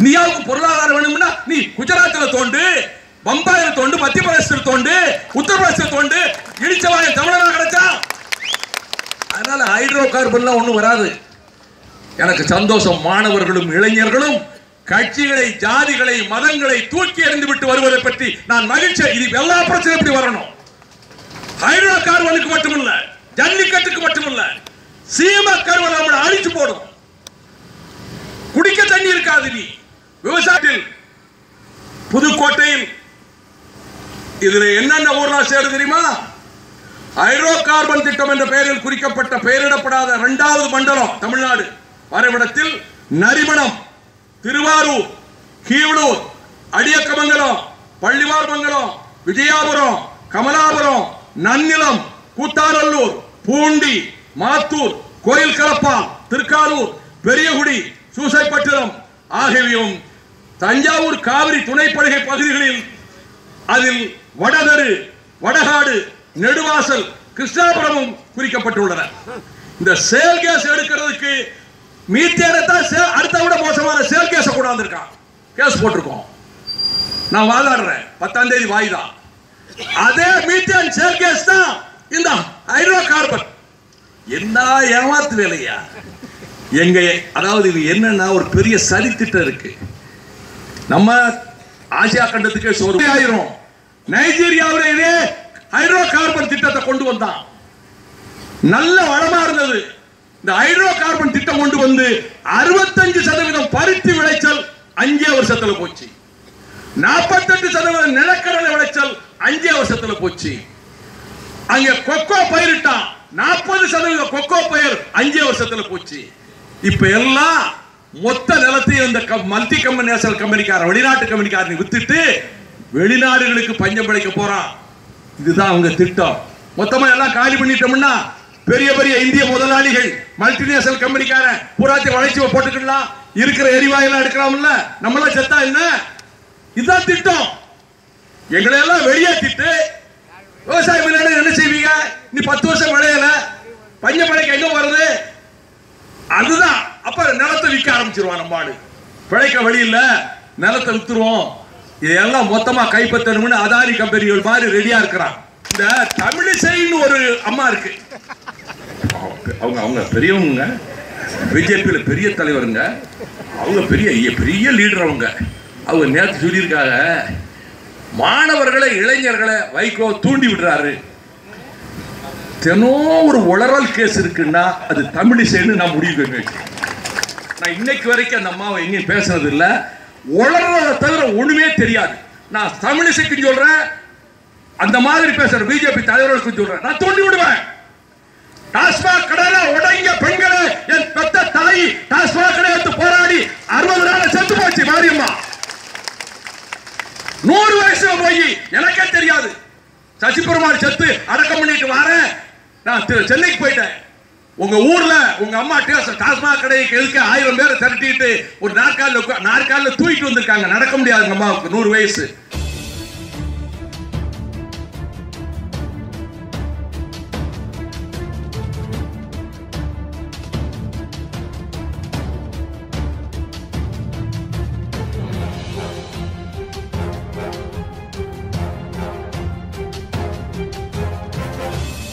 இந்தியாவுக்கு பொருளாதாரம் வேணும்னா நீ குஜராத்ல தோண்டு பம்பாயில தோண்டு மத்திய பிரதேசத்தில் தோண்டு உத்தரப்பிரதேசத்தில் தோண்டு இடிச்சவாய தமிழனா கிடைச்சா அதனால ஹைட்ரோ கார்பன்லாம் ஒண்ணும் வராது எனக்கு சந்தோஷம் மாணவர்களும் இளைஞர்களும் கட்சிகளை ஜாதிகளை மதங்களை தூக்கி எறிந்து விட்டு வருவதை பற்றி நான் மகிழ்ச்சி இது எல்லா பிரச்சனையும் எப்படி வரணும் ஹைட்ரோ கார்பனுக்கு மட்டுமல்ல ஜல்லிக்கட்டுக்கு மட்டுமல்ல சீம கருவனை நம்மளை அழிச்சு போடும் குடிக்க தண்ணி இருக்காது நீ விவசாயத்தில் புதுக்கோட்டையில் இதுல என்னென்ன ஊர்லாம் சேரு தெரியுமா ஹைட்ரோ கார்பன் திட்டம் என்ற பெயரில் குறிக்கப்பட்ட பெயரிடப்படாத இரண்டாவது மண்டலம் தமிழ்நாடு வரைபடத்தில் நரிமணம் திருவாரூர் கீவளூர் அடியக்கமங்கலம் பள்ளிவார்மங்கலம் விஜயாபுரம் கமலாபுரம் நன்னிலம் கூத்தாநல்லூர் பூண்டி மாத்தூர் கோயில் கலப்பா திருக்காலூர் பெரியகுடி சூசைப்பட்டினம் ஆகியவையும் தஞ்சாவூர் காவிரி துணைப்படுகை பகுதிகளில் அதில் வடதரு வடகாடு நெடுவாசல் கிருஷ்ணாபுரமும் குறிக்கப்பட்டுள்ளன இந்த சேல் கேஸ் எடுக்கிறதுக்கு மீத்தேனை தான் சே- அடுத்த விட மோசமான சேல் கேஸை கொண்டாந்துருக்கான் கேஸ் போட்டிருக்கோம் நான் வாதாடுறேன் பத்தாம் தேதி வாய்தா அதே மீத்தேன் சேல் கேஸ் தான் இந்த ஹைட்ரோ கார்பன் என்ன ஏமாத்து வேலையா எங்க அதாவது இது என்னன்னா ஒரு பெரிய சதித்திட்டம் இருக்கு நம்ம ஆசியா கண்டத்துக்கே சோறு ஆயிரும் நைஜீரியாவில் இதே ஹைட்ரோ கார்பன் திட்டத்தை கொண்டு வந்தான் நல்ல வளமா இருந்தது இந்த ஹைட்ரோ கார்பன் திட்டம் கொண்டு வந்து அறுபத்தஞ்சு சதவீதம் பருத்தி விளைச்சல் அஞ்சே வருஷத்துல போச்சு நாற்பத்தெட்டு சதவீதம் நிலக்கடலை விளைச்சல் அஞ்சே வருஷத்துல போச்சு அங்க கொக்கோ பயிரிட்டான் நாற்பது சதவீதம் கொக்கோ பயிர் அஞ்சே வருஷத்துல போச்சு இப்ப எல்லாம் மொத்த நிலத்தையும் இந்த மல்டி கம்பெனி நேஷனல் கம்பெனிக்காரன் வெளிநாட்டு கம்பெனிக்காரன் வித்துட்டு வெளிநாடுகளுக்கு பஞ்சம் பிழைக்க போறான் இதுதான் அவங்க திட்டம் மொத்தமா எல்லாம் காலி பண்ணிட்டோம்னா பெரிய பெரிய இந்திய முதலாளிகள் மல்டிநேஷனல் கம்பெனிக்காரன் பூராத்தி வளைச்சி போட்டுக்கலாம் இருக்கிற எரிவாயெல்லாம் எடுக்கலாம்ல நம்மளாம் செத்தா என்ன இதுதான் திட்டம் எங்களை எல்லாம் வெளியேற்றிட்டு விவசாயம் இல்லைன்னா என்ன செய்வீங்க நீ பத்து வருஷம் விளையல பஞ்ச மழைக்கு எங்க வருது அதுதான் அப்ப நிலத்தை விற்க ஆரம்பிச்சிருவான் நம்ம ஆளு பிழைக்க வழி இல்ல நிலத்தை வித்துருவோம் இதெல்லாம் மொத்தமா கைப்பற்றணும்னு அதானி கம்பெனிகள் மாதிரி ரெடியா இருக்கிறான் இந்த தமிழிசைன்னு ஒரு அம்மா இருக்கு அவங்க அவங்க பெரியவங்க பிஜேபியில பெரிய தலைவருங்க அவங்க பெரிய பெரிய லீடர் அவங்க அவங்க நேற்று சொல்லியிருக்காங்க மாணவர்களை இளைஞர்களை வைகோ தூண்டி விடுறாரு தினம் ஒரு உளறல் கேஸ் இருக்குன்னா அது தமிழிசைன்னு நான் முடிவு பண்ணி வச்சேன் நான் இன்னைக்கு வரைக்கும் அந்த அம்மாவை எங்கேயும் பேசுறது இல்ல உளறதை தவிர ஒண்ணுமே தெரியாது நான் தமிழிசைக்கு சொல்றேன் அந்த மாதிரி பேசுற பிஜேபி தலைவர்களுக்கு சொல்றேன் நான் தூண்டி விடுவேன் டாஸ்மாக் கடையில உடைங்க பெண்களை என் பெத்த தாய் டாஸ்மாக் கடை எடுத்து போராடி அறுபது நாள் செத்து போச்சு மாரியம்மா நூறு வயசுல போய் எனக்கே தெரியாது சசி பெருமாள் செத்து அடக்கம் பண்ணிட்டு வரேன் நான் திரு- சென்னைக்கு போயிட்டேன் உங்க ஊர்ல உங்க அம்மா டேஸ்- டாஸ்மாக் கடைக்கு எதுக்கு ஆயிரம் பேரை திரட்டிட்டு ஒரு நாற்காலில் உட்கா- நாற்காலில் தூக்கிட்டு வந்திருக்காங்க நடக்க முடியாது உங்க அம்மாவுக்கு நூறு வயசு